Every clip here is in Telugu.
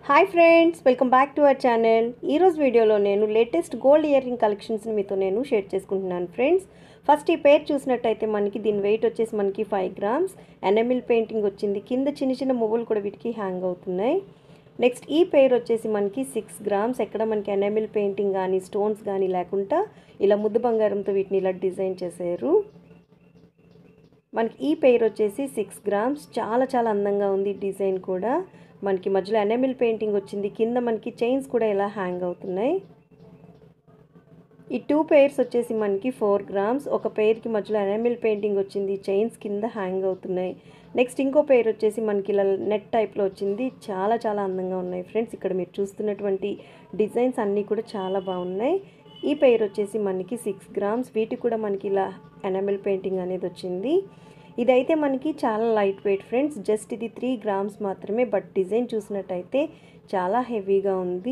hi friends welcome back to our channel ఈరోజు వీడియోలో నేను లేటెస్ట్ గోల్డ్ ఇయర్ రింగ్ కలెక్షన్స్ని మీతో నేను షేర్ చేసుకుంటున్నాను ఫ్రెండ్స్ ఫస్ట్ ఈ పేర్ చూసినట్టయితే మనకి దీని వెయిట్ వచ్చేసి మనకి ఫైవ్ గ్రామ్స్ ఎనమిల్ పెయింటింగ్ వచ్చింది కింద చిన్న చిన్న మువ్వులు కూడా వీటికి హ్యాంగ్ అవుతున్నాయి నెక్స్ట్ ఈ పేర్ వచ్చేసి మనకి సిక్స్ గ్రామ్స్ ఎక్కడ మనకి ఎనమిల్ పెయింటింగ్ కానీ స్టోన్స్ కానీ లేకుండా ఇలా ముద్దు బంగారంతో వీటిని ఇలా డిజైన్ చేశారు మనకి ఈ పెయిర్ వచ్చేసి సిక్స్ గ్రామ్స్ చాలా చాలా అందంగా ఉంది డిజైన్ కూడా మనకి మధ్యలో ఎనమిల్ పెయింటింగ్ వచ్చింది కింద మనకి చైన్స్ కూడా ఇలా హ్యాంగ్ అవుతున్నాయి ఈ టూ పెయిర్స్ వచ్చేసి మనకి ఫోర్ గ్రామ్స్ ఒక పెయిర్కి మధ్యలో ఎనమిల్ పెయింటింగ్ వచ్చింది చైన్స్ కింద హ్యాంగ్ అవుతున్నాయి నెక్స్ట్ ఇంకో పెయిర్ వచ్చేసి మనకి ఇలా నెట్ టైప్లో వచ్చింది చాలా చాలా అందంగా ఉన్నాయి ఫ్రెండ్స్ ఇక్కడ మీరు చూస్తున్నటువంటి డిజైన్స్ అన్నీ కూడా చాలా బాగున్నాయి ఈ పెయిర్ వచ్చేసి మనకి సిక్స్ గ్రామ్స్ వీటికి కూడా మనకి ఇలా ఎనమిల్ పెయింటింగ్ అనేది వచ్చింది ఇదైతే మనకి చాలా లైట్ వెయిట్ ఫ్రెండ్స్ జస్ట్ ఇది త్రీ గ్రామ్స్ మాత్రమే బట్ డిజైన్ చూసినట్టయితే చాలా హెవీగా ఉంది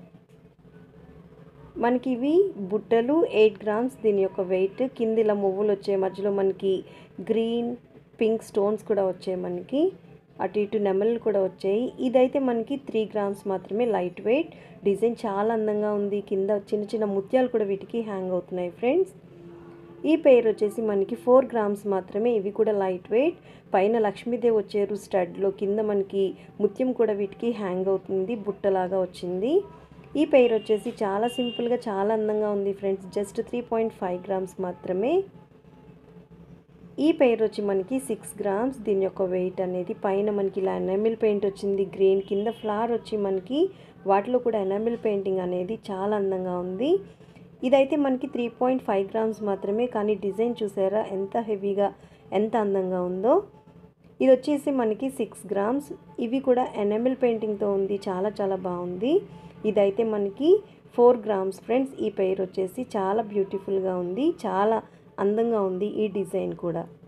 మనకి ఇవి బుట్టలు ఎయిట్ గ్రామ్స్ దీని యొక్క వెయిట్ కింద ఇలా మువ్వులు వచ్చాయి మధ్యలో మనకి గ్రీన్ పింక్ స్టోన్స్ కూడా వచ్చాయి మనకి అటు ఇటు నెమళ్ళు కూడా వచ్చాయి ఇదైతే మనకి త్రీ గ్రామ్స్ మాత్రమే లైట్ వెయిట్ డిజైన్ చాలా అందంగా ఉంది కింద చిన్న చిన్న ముత్యాలు కూడా వీటికి హ్యాంగ్ అవుతున్నాయి ఫ్రెండ్స్ ఈ పేర్ వచ్చేసి మనకి ఫోర్ గ్రామ్స్ మాత్రమే ఇవి కూడా లైట్ వెయిట్ పైన లక్ష్మీదేవి వచ్చారు స్టడ్లో కింద మనకి ముత్యం కూడా వీటికి హ్యాంగ్ అవుతుంది బుట్టలాగా వచ్చింది ఈ పెయిర్ వచ్చేసి చాలా సింపుల్గా చాలా అందంగా ఉంది friends just three point five grams మాత్రమే ఈ పెయిర్ వచ్చి మనకి సిక్స్ గ్రామ్స్ దీని యొక్క వెయిట్ అనేది పైన మనకి ఇలా ఎనామిల్ పెయింట్ వచ్చింది గ్రీన్ కింద ఫ్లవర్ వచ్చి మనకి వాటిలో కూడా ఎనామిల్ పెయింటింగ్ అనేది చాలా అందంగా ఉంది ఇదైతే మనకి త్రీ పాయింట్ ఫైవ్ గ్రామ్స్ మాత్రమే కానీ డిజైన్ చూసారా ఎంత హెవీగా ఎంత అందంగా ఉందో ఇది వచ్చేసి మనకి సిక్స్ గ్రామ్స్ ఇవి కూడా ఎనామిల్ పెయింటింగ్తో ఉంది చాలా చాలా బాగుంది ఇదైతే మనకి ఫోర్ గ్రామ్స్ ఫ్రెండ్స్ ఈ పెయిర్ వచ్చేసి చాలా బ్యూటిఫుల్గా ఉంది చాలా అందంగా ఉంది ఈ డిజైన్ కూడా